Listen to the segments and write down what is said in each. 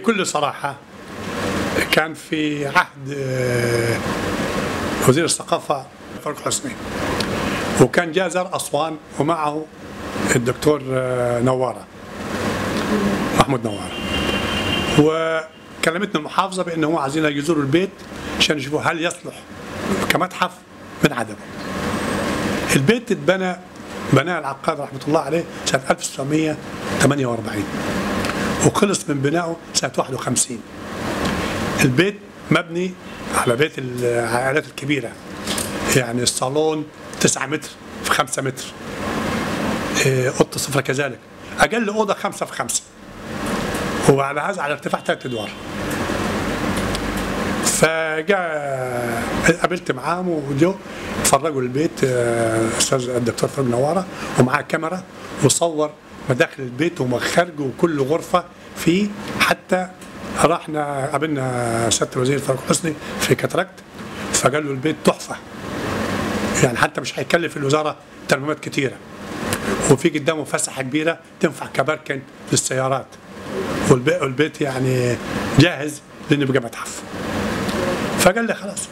بكل صراحة كان في عهد آه، وزير الثقافة فاروق حسني وكان جاء زار أسوان ومعه الدكتور آه، نوارة محمود نوارة وكلمتنا المحافظة بأنه هو عايزين يزوروا البيت عشان يشوفوا هل يصلح كمتحف من عدمه البيت اتبنى بناء العقاد رحمة الله عليه سنة 1948 وخلص من بنائه سنة 51 البيت مبني على بيت العائلات الكبيرة يعني الصالون 9 متر في 5 متر إيه، أوضة السفرة كذلك أقل أوضة 5 في 5 وعلى هذا على ارتفاع ثلاث أدوار فجاء قابلت معاهم وجو اتفرجوا البيت آه، استاذ الدكتور فاروق نواره ومعاه كاميرا وصور مداخل البيت ومخارجه وكل غرفه فيه حتى رحنا قابلنا سياده الوزير فاروق حسني في كاتراكت فقال له البيت تحفه يعني حتى مش هيكلف الوزاره ترميمات كتيره وفي قدامه فسحه كبيره تنفع كباركن للسيارات والبيت, والبيت يعني جاهز لانه يبقى متحف فقال لي خلاص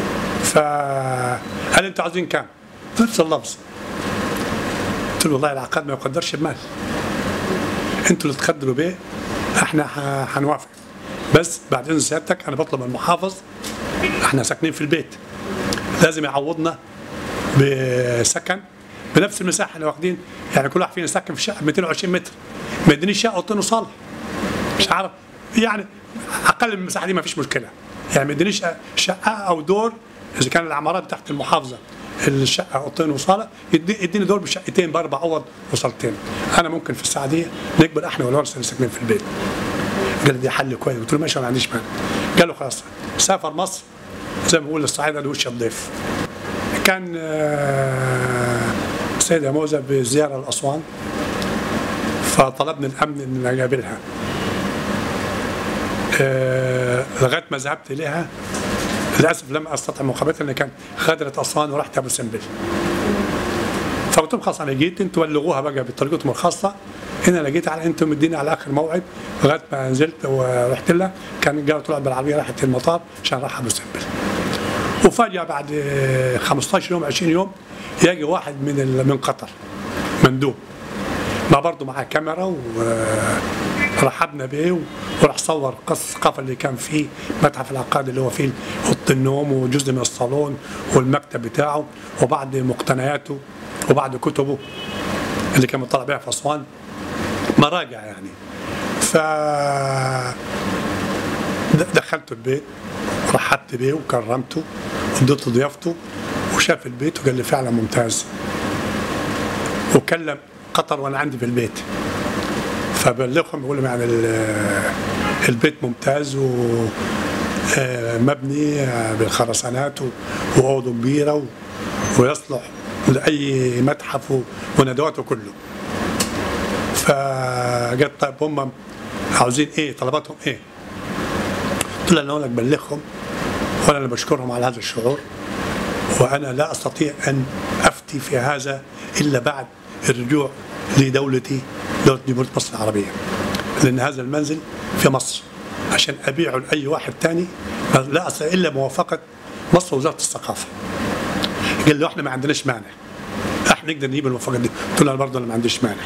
فهل انتوا عاوزين كام؟ نفس اللفظ قلت له والله العقاد ما يقدرش بمال انتوا اللي تقدروا بيه احنا ح- هنوافق بس بعد اذن سيادتك انا بطلب من المحافظ احنا ساكنين في البيت لازم يعوضنا بسكن بنفس المساحه اللي واخدين يعني كل واحد فينا ساكن في شقه 220 متر ما يدينيش شقه اوضتين وصاله مش عارف يعني اقل من المساحه دي ما فيش مشكله يعني ما يدينيش شقه او دور اذا كان العمارات تحت المحافظه الشقه اوضتين وصاله يدي- يديني دور بشقتين باربع اوض وصالتين انا ممكن في الساعه دي نقبل احنا والورثه اللي ساكنين في البيت قال لي دي حل كويس قلت له ماشي أنا ما عنديش مانع قال له خلاص سافر مصر زي ما بقول الصعيده لوش الضيف كان آه، السيده موزه بزياره لاسوان فطلبني الامن ان اقابلها آه، لغايه ما ذهبت اليها للاسف لم استطع مقابلتها لان كانت غادرت اسوان ورحت ابو سمبل فقلت لهم خلاص انا جيت انتوا بلغوها بقى بطريقتكم الخاصه هنا لقيت على انتم مديني على اخر موعد لغايه ما نزلت ورحت لها كان جايه طلعت بالعربيه راحت المطار عشان راح ابو سمبل وفجاه بعد آه، 15 يوم 20 يوم يجي واحد من ال- من قطر مندوب ما برضه معاه كاميرا ورحبنا بيه وراح صور قصة الثقافة اللي كان فيه متحف العقاد اللي هو فيه أوضة النوم وجزء من الصالون والمكتب بتاعه وبعض مقتنياته وبعض كتبه اللي كان مطلع بيها في أسوان مراجع يعني ف د- دخلته البيت رحبت بيه وكرمته واديته ضيافته وشاف البيت وقال لي فعلا ممتاز وكلم قطر وانا عندي في البيت فبلغهم بقول لهم يعني ال- البيت ممتاز و آه، مبني آه، بالخرسانات و- واوضه كبيره و- ويصلح لاي متحف و- وندواته كله فقالت طيب هم عاوزين ايه طلباتهم ايه قلت له انا اقول لك بلغهم وانا اللي بشكرهم على هذا الشعور وانا لا استطيع ان افتي في هذا الا بعد الرجوع لدولتي دوله جمهوريه مصر العربيه لان هذا المنزل في مصر عشان ابيعه لاي واحد تاني لا أصل الا موافقه مصر وزاره الثقافه قال له احنا ما عندناش مانع احنا نقدر نجيب الموافقه دي قلت له انا برضه انا ما عنديش مانع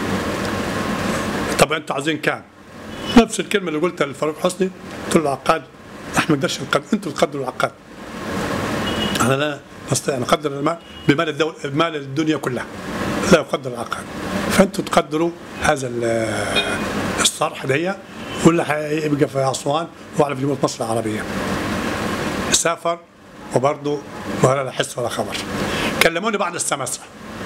طب انتوا عايزين كام؟ نفس الكلمه اللي قلتها لفاروق حسني قلت له العقاد احنا ما نقدرش نقدر انتوا تقدروا العقاد انا لا نستطيع ان نقدر المال بمال الدولة بمال الدنيا كلها لا يقدر العقاد فانتوا تقدروا هذا ال- الصرح دي واللي هيبقى في اسوان وعلى في جمهوريه مصر العربيه سافر وبرضه ولا لا حس ولا خبر كلموني بعد السماسره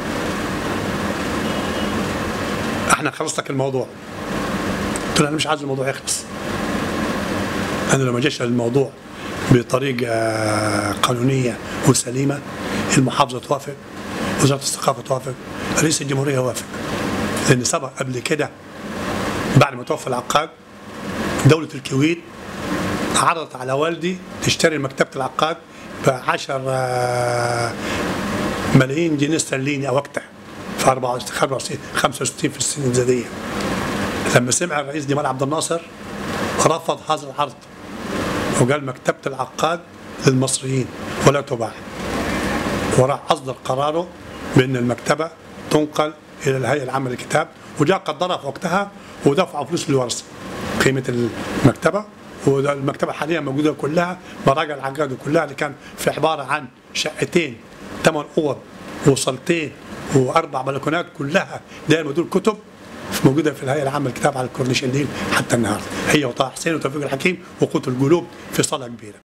احنا خلص لك الموضوع قلت له انا مش عايز الموضوع يخلص انا لو ما جيش الموضوع بطريقه قانونيه وسليمه المحافظه توافق وزاره الثقافه توافق رئيس الجمهوريه يوافق لان سبق قبل كده بعد ما توفى العقاد دوله الكويت عرضت على والدي تشتري مكتبه العقاد ب 10 ملايين جنيه استرليني وقتها في 64 65 في السنين الزاديه لما سمع الرئيس جمال عبد الناصر رفض هذا العرض وقال مكتبة العقاد للمصريين ولا تباع وراح أصدر قراره بأن المكتبة تنقل إلى الهيئة العامة للكتاب وجاء قدرها في وقتها ودفعوا فلوس للورثة قيمة المكتبة والمكتبة حاليا موجودة كلها مراجع العقاد كلها اللي كان في عبارة عن شقتين ثمان أوض وصالتين وأربع بلكونات كلها دايما دول كتب موجودة في الهيئة العامة للكتاب على الكورنيش النيل حتى النهاردة هي وطه حسين وتوفيق الحكيم وقوت القلوب في صالة كبيرة